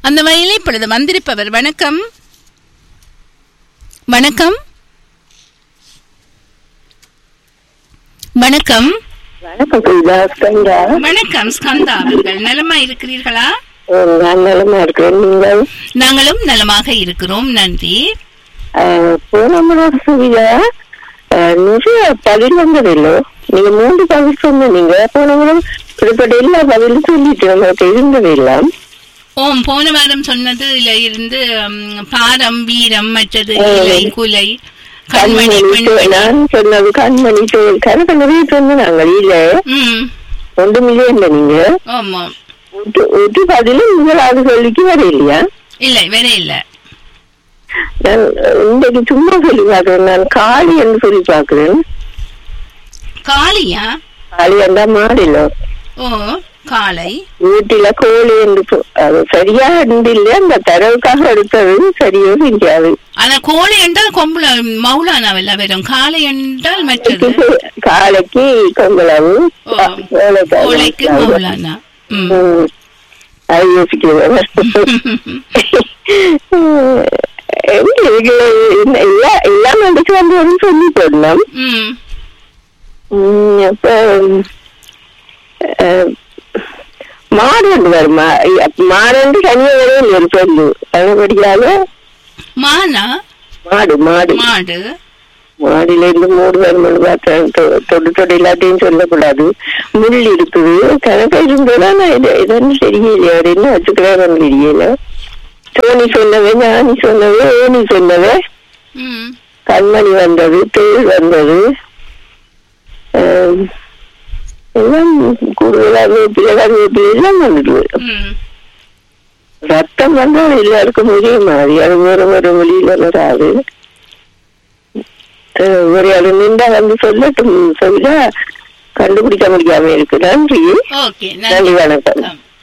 அந்த வகையில் இப்பொழுது வந்திருப்பவர் வணக்கம் வணக்கம் வணக்கம் வணக்கம் பூஜா ஸ்கந்தா வணக்கம் ஸ்கந்தா அவர்கள் நலமா இருக்கிறீர்களா நான் நலமா இருக்கிறேன் நீங்கள் நாங்களும் நலமாக இருக்கிறோம் நன்றி அஹ், போன முறை பூஜா அஹ், நிறைய பதில் வந்ததில்லோ நீங்க மூன்று பதில் சொன்னீங்க போன முறை இப்படிப்பட்ட எல்லா பதிலும் சொல்லிட்டு நமக்கு இருந்ததெல்லாம் ஓம் போன வாரம் சொன்னதுல இருந்து ம், பாரம் வீரம் மற்றது ஓ. இலை குலை கண்மணி கண்மணி பெண்மணி நான் சொன்னது கண்மணி தோல் கணக்கு நிறைய சொன்னாங்க இல்ல ம் ஒன்றும் இல்லையா நீங்க ஆமா ஒரு- ஒரு பதிலும் முதலாவது சொல்லிக்கு வர இல்லையா இல்லை வேற இல்ல நான் இன்றைக்கு சும்மா சொல்லி பார்க்கிறேன் நான் காளி என்று சொல்லி பார்க்கிறேன் காளியா காளி அந்த மாடில ஓ காளை வீட்டில கோழி என்று சொ- அது சரியா இல்ல அந்த தரவுக்காக எடுத்தது சரியோ தெரியாது ஆனா கோழி என்றால் கொம்புல மௌலானாவில்ல வெறும் காளை என்றால் மற்றது காளைக்கு கொங்களவு ஓ. கோழைக்கு மௌலானா ம். அது யோசிக்கிறேன் எப்படி இருக்கு? என்ன- எல்லா- எல்லாம் நடக்கு வந்து வந்து சொல்லி போடலாம் ம் உம், அப்ப அஹ், மாடு ஒன்று வருமா மாடு வந்து தனியா வரையும் ஒரு சொல்லு அதுபடியால மானா மாடு மாடு மாடு மாடியில இருந்து மூடு வருமானு பார்த்தேன் தொ- தொடு தொடு எல்லாத்தையும் சொல்லக்கூடாது முள் இருக்குது கணக்கு இருந்தோட நான் இது இதன்னு தெரியலையே அவர் என்ன வச்சுக்கிறாரு தெரியல சோனி சொன்னவே ஞானி சொன்னவே ஓனி சொன்னவே ம் கண்மணி வந்தது தேள் வந்தது ஆம், எல்லாம் கூடுதலாக வேப்பிலை கருவேப்பிலை எல்லாம் வந்துடுது ம் ரத்தம் வந்தால் எல்லாருக்கும் ஒரே மாதிரி அது வேற வேற வழியில வராது அஹ் ஒரு ஆளு நின்றா வந்து சொல்லட்டும் சொல்ல கண்டுபிடிக்க முடியாம இருக்கு நன்றி ஓகே நன்றி வணக்கம் ஆம்.